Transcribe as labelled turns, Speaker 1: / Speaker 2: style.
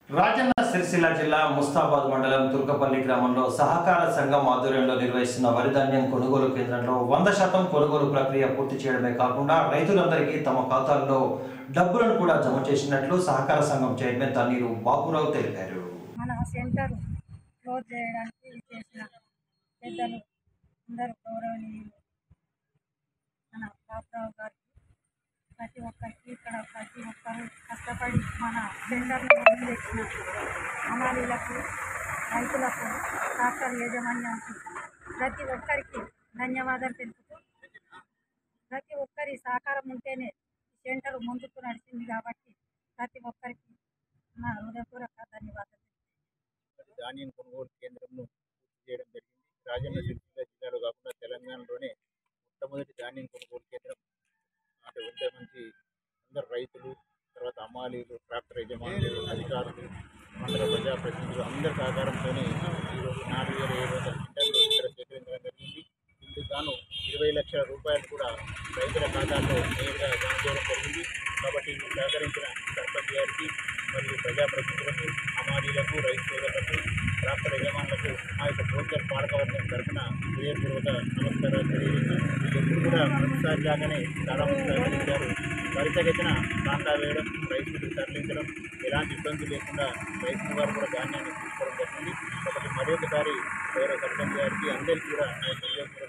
Speaker 1: రాజన్న సిరిసిల్ల జిల్లా ముస్తాబాద్ మండలం తుర్కపల్లి గ్రామంలో సహకార సంఘం ఆధ్వర్యంలో నిర్వహిస్తున్న వరి ధాన్యం కొనుగోలు కేంద్రంలో వంద శాతం కొనుగోలు ప్రక్రియ పూర్తి చేయడమే కాకుండా రైతులందరికీ తమ ఖాతాల్లో డబ్బులను కూడా జమ చేసినట్లు సహకార సంఘం చైర్మన్ తన్నీరు బాపురావు తెలిపారు
Speaker 2: మన సెంటర్ క్లోజ్ చేయడానికి చేసిన పెద్దలు అందరూ గౌరవనీయులు మన బాబురావు గారికి ప్రతి ఒక్కరికి ఇక్కడ ప్రతి ఒక్కరు కష్టపడి మన సెంటర్ని ముందు తెచ్చిన అమాలీలకు రైతులకు ట్రాక్టర్ యాజమాన్యానికి ప్రతి ఒక్కరికి ధన్యవాదాలు తెలుపుతూ ప్రతి ఒక్కరి సహకారం ఉంటేనే ఈ సెంటర్ ముందుకు నడిచింది కాబట్టి ప్రతి ఒక్కరికి నా హృదయపూర్వక ధన్యవాదాలు
Speaker 3: ధాన్యం కొనుగోలు కేంద్రంను పూర్తి చేయడం జరిగింది రాజన్న సిరిసిల్ల జిల్లాలో కాకుండా తెలంగాణలోనే మొట్టమొదటి ధాన్యం కొనుగోలు కేంద్రం అంటే ఉంటే మంచి అందరు రైతులు తర్వాత అమ్మాలీలు ట్రాక్టర్ యజమానులు అధికారులు మండల ప్రజాప్రతినిధులు అందరి సహకారంతోనే ఈరోజు నాలుగు వేల ఏడు వందల క్వింటాలు ఇక్కడ సేకరించడం జరిగింది ఇందుకు గాను ఇరవై లక్షల రూపాయలు కూడా రైతుల ఖాతాల్లో నేరుగా జమ చేయడం జరిగింది కాబట్టి ఇందుకు సహకరించిన సర్పంచ్ గారికి మరియు ప్రజాప్రతినిధులకు అమారీలకు రైతు సోదరులకు ట్రాక్టర్ యజమానులకు మా యొక్క పోస్టర్ పాలకవర్గం తరఫున హృదయపూర్వక నమస్కారాలు తెలియజేస్తూ ఎప్పుడు కూడా ప్రతిసారి లాగానే చాలా మంది సహకరించారు త్వరితగతిన కాంటా వేయడం రైతులకు తరలించడం ఎలాంటి ఇబ్బంది లేకుండా రైతుల వారు కూడా ధాన్యాన్ని తీసుకోవడం జరిగింది కాబట్టి మరొకసారి గౌరవ సర్పంచ్ గారికి అందరికీ కూడా నా యొక్క హృదయపూర్వక